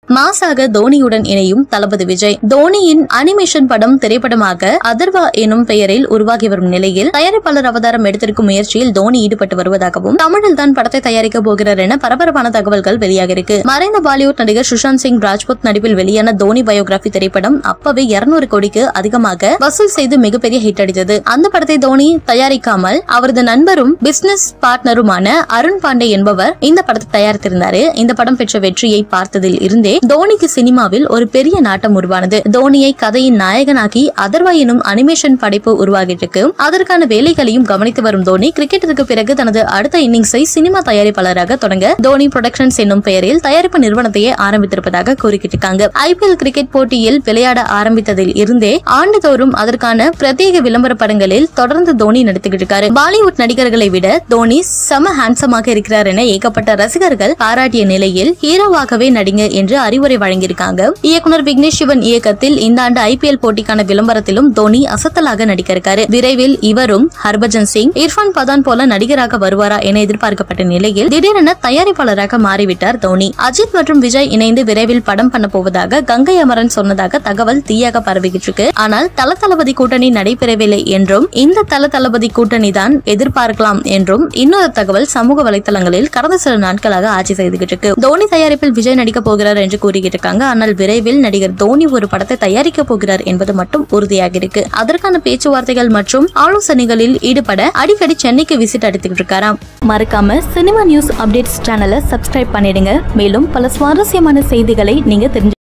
மாசாக தோனியுடன் இணையும் தளபதி விஜய் தோனியின் அனிமேஷன் படம் திரைப்படமாக அதர்வா எனும் பெயரில் உருவாகி வரும் நிலையில் தயாரிப்பாளர் அவதாரம் எடுத்திருக்கும் முயற்சியில் தோனி ஈடுபட்டு வருவதாகவும் தமிழில் தான் படத்தை தயாரிக்க போகிறார் என பரபரப்பான தகவல்கள் வெளியாகிருக்கு மறைந்த பாலிவுட் நடிகர் சுஷாந்த் சிங் ராஜ்புத் நடிப்பில் வெளியான தோனி பயோகிராபி திரைப்படம் அப்பவே 200 கோடிக்கு அதிகமாக வசூல் செய்து மிகப்பெரிய ஹிட் அடித்தது அந்த படத்தை தோனி தயாரிக்காமல் அவரது நண்பரும் பிசினஸ் பார்ட்னருமான அருண் பாண்டே என்பவர் இந்த படத்தை தயாரித்திருந்தாரு இந்த படம் பெற்ற வெற்றியை பார்த்ததில் இருந்தே தோனிக்கு சினிமாவில் ஒரு பெரிய நாட்டம் உருவானது தோனியை கதையின் நாயகனாக்கி அதர்வா எனும் அனிமேஷன் படைப்பு உருவாகிட்டு இருக்கு அதற்கான வேலைகளையும் கவனித்து வரும் தோனி கிரிக்கெட்டுக்கு பிறகு தனது அடுத்த இன்னிங்ஸை சினிமா தயாரிப்பாளராக தொடங்க தோனி புரொடக்ஷன்ஸ் என்னும் பெயரில் தயாரிப்பு நிறுவனத்தையே ஆரம்பித்திருப்பதாக கூறிக்கிட்டு இருக்காங்க ஐபிஎல் கிரிக்கெட் போட்டியில் விளையாட ஆரம்பித்ததில் இருந்தே ஆண்டுதோறும் அதற்கான பிரத்யேக விளம்பர படங்களில் தொடர்ந்து தோனி நடித்துக்கிட்டு இருக்காரு பாலிவுட் நடிகர்களை விட தோனி செம ஹேண்ட்ஸமாக இருக்கிறார் என ஏகப்பட்ட ரசிகர்கள் பாராட்டிய நிலையில் ஹீரோவாகவே நடிங்க என்று அறிவுரை வழங்கியிருக்காங்க இயக்குனர் விக்னேஷ் சிவன் இயக்கத்தில் இந்த ஆண்டு ஐபிஎல் போட்டிக்கான விளம்பரத்திலும் தோனி அசத்தலாக நடிக்க இருக்காரு விரைவில் இவரும் ஹர்பஜன் சிங் இர்ஃபான் பதான் போல நடிகராக வருவாரா என எதிர்பார்க்கப்பட்ட நிலையில் திடீரென தயாரிப்பாளராக மாறிவிட்டார் தோனி அஜித் மற்றும் விஜய் இணைந்து விரைவில் படம் பண்ண போவதாக கங்கை அமரன் சொன்னதாக தகவல் தீயாக பரவிக்கிட்டு இருக்கு ஆனால் தல தளபதி கூட்டணி நடைபெறவில்லை என்றும் இந்த தல தளபதி கூட்டணி தான் எதிர்பார்க்கலாம் என்றும் இன்னொரு தகவல் சமூக வலைத்தளங்களில் கடந்த சில நாட்களாக ஆட்சி செய்துகிட்டு இருக்கு தோனி தயாரிப்பில் விஜய் நடிக்க போகிறார் என்று கூறிக்கிட்டு இருக்காங்க ஆனால் விரைவில் நடிகர் தோனி ஒரு படத்தை தயாரிக்க போகிறார் என்பது மட்டும் உறுதியாக இருக்கு அதற்கான பேச்சுவார்த்தைகள் மற்றும் ஆலோசனைகளில் ஈடுபட அடிக்கடி சென்னைக்கு விசிட் அடித்துக்கிட்டு இருக்காராம் மறக்காம சினிமா நியூஸ் அப்டேட்ஸ் சேனலை சப்ஸ்கிரைப் பண்ணிடுங்க மேலும் பல சுவாரஸ்யமான செய்திகளை நீங்க தெரிஞ்சு